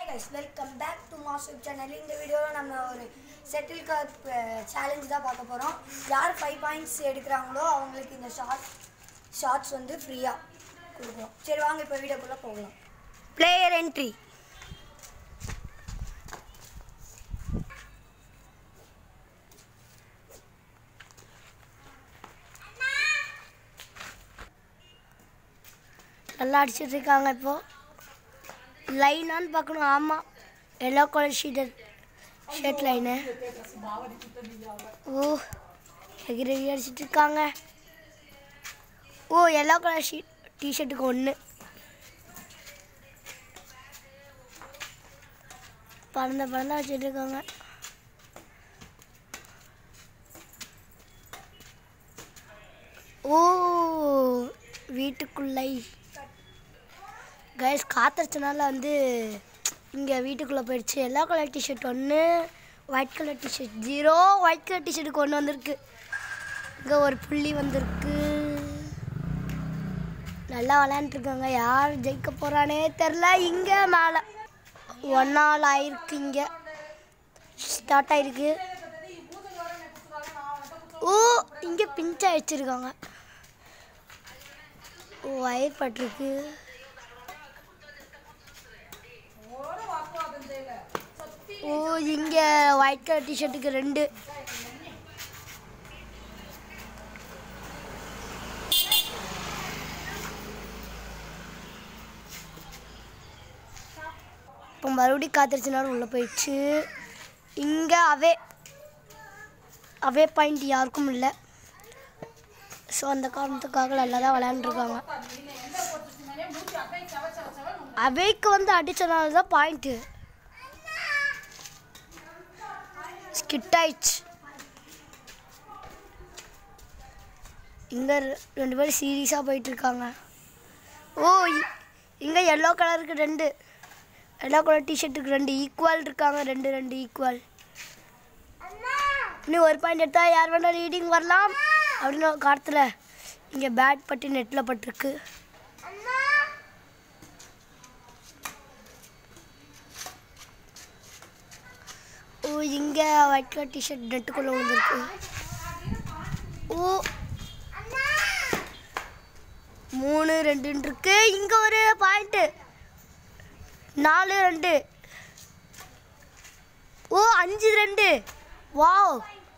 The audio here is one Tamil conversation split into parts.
guys welcome back to master channel இந்த வீடியோவில் நம்ம ஒரு செட்டில் கார்ட் சேலஞ்ச் தான் பார்க்க போகிறோம் யார் ஃபைவ் பாயிண்ட்ஸ் எடுக்கிறாங்களோ அவங்களுக்கு இந்த ஷார்ட் ஷார்ட்ஸ் வந்து ஃப்ரீயாக கொடுக்குறோம் சரி வாங்க இப்போ வீடியோக்குள்ளே போகலாம் பிளேயர் என்ட்ரி நல்லா அடிச்சிட்டு இருக்காங்க இப்போ லைனான்னு பார்க்கணும் ஆமாம் yellow colour sheet shirt line ஓ எகிரி அடிச்சிட்டு இருக்காங்க ஓ எல்லோ கலர் ஷீட் டிஷர்ட்டுக்கு ஒன்று பறந்த பறந்த வச்சுட்டு இருக்காங்க ஓ வீட்டுக்குள்ளே கைஸ் காத்தடிச்சனால வந்து இங்கே வீட்டுக்குள்ளே போயிடுச்சு எல்லோ கலர் டிஷர்ட் ஒன்று white colour T-shirt zero white colour டிஷர்ட்டுக்கு ஒன்று வந்திருக்கு இங்கே ஒரு புள்ளி வந்திருக்கு நல்லா விளையாண்டுருக்காங்க யார் ஜெயிக்க போகிறானே தெரில இங்கே மேலே ஒன் நாள் ஆயிருக்கு இங்கே ஸ்டார்ட் ஆயிருக்கு ஓ இங்கே பிஞ்ச் ஆயிடுச்சிருக்காங்க ஒயர் பட்டிருக்கு ஓ இங்கே ஒயிட் கலர் டிஷர்ட்டுக்கு ரெண்டு இப்போ மறுபடியும் காத்திருச்சுனாலும் உள்ளே போயிடுச்சு இங்கே அவே அவே பாயிண்ட் யாருக்கும் இல்லை ஸோ அந்த காரணத்துக்காக நல்லா தான் விளையாண்டுருக்காங்க அவேக்கு வந்து அடித்தனால தான் பாயிண்ட்டு ஸ்கிட் ஆயிடுச்சு இங்கே ரெண்டு பேரும் சீரியஸாக போயிட்டுருக்காங்க ஓ இங்கே எல்லோ கலருக்கு ரெண்டு எல்லோ கலர் டிஷர்ட்டுக்கு ரெண்டு ஈக்குவல் இருக்காங்க ரெண்டு ரெண்டு ஈக்குவல் இன்னும் ஒரு பாயிண்ட் எடுத்தால் யார் வேணால் ரீடிங் வரலாம் அப்படின்னு காலத்தில் இங்கே பேட் பட்டு நெட்டில் பட்டிருக்கு ஓ இங்கே ஒயிட் கலர் டிஷர்ட் நெட்டுக்குள்ளே வந்துருக்கு ஓ மூணு ரெண்டுன்னு இருக்கு இங்கே ஒரு பாயிண்ட்டு நாலு ரெண்டு ஓ அஞ்சு ரெண்டு வாவ்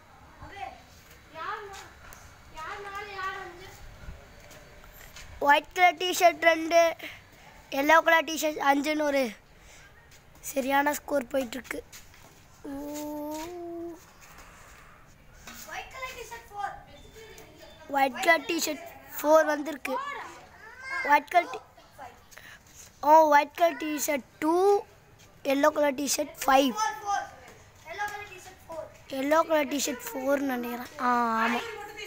ஒயிட் கலர் டிஷர்ட் ரெண்டு எல்லோ கலர் டிஷர்ட் அஞ்சுன்னு ஒரு சரியான ஸ்கோர் போயிட்டுருக்கு ஓ white colour T-shirt four white colour T-shirt four வந்திருக்கு ஒயிட் கலர் டி ஓ white colour T-shirt two yellow colour T-shirt five four four yellow colour T-shirt four yellow colour T-shirt ஃபோர்னு நினைக்கிறேன் ஆ ஆமாம்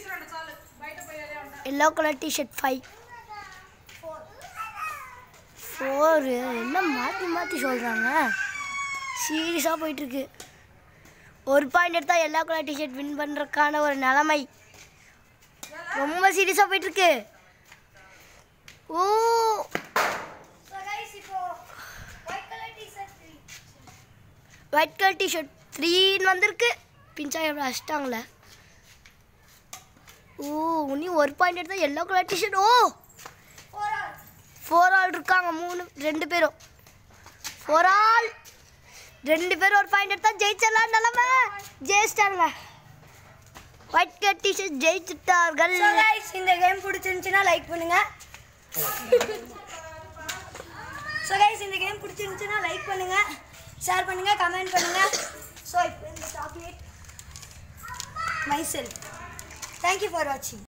yellow colour T-shirt five four four என்ன மாற்றி மாற்றி சொல்கிறாங்க சீரியஸாக போயிட்டுருக்கு ஒரு பாயிண்ட் எடுத்தால் எல்லோ கலர் டிஷர்ட் வின் பண்ணுறதுக்கான ஒரு நிலைமை ரொம்ப சீரியஸாக போயிட்டுருக்கு ஓ ஸோ கைஸ் இப்போ white colour T-shirt three white colour T-shirt த்ரீன்னு வந்திருக்கு பிஞ்சா எவ்வளோ அடிச்சிட்டாங்களே ஓ உனி ஒரு பாயிண்ட் எடுத்தால் எல்லோ கலர் டிஷர்ட் ஓ ஃபோர் ஆர் ஃபோர் ஆள் இருக்காங்க மூணு ரெண்டு பேரும் ஃபோர் ஆள் ரெண்டு பேரும் ஒரு பாயிண்ட் எடுத்தா ஜெயிச்சிடலாம் நிலமை ஜெயிச்சிட்டாங்க ஒயிட் கலர் டிஷர்ட் ஜெயிச்சிட்டார்கள் ஸோ கைஸ் இந்த கேம் பிடிச்சிருந்துச்சுன்னா லைக் பண்ணுங்க ஸோ கைஸ் இந்த கேம் பிடிச்சிருந்துச்சுன்னா லைக் பண்ணுங்க ஷேர் பண்ணுங்க கமெண்ட் பண்ணுங்க ஸோ இப்போ இந்த சாக்லேட் மைசெல் தேங்க்யூ ஃபார் வாட்சிங்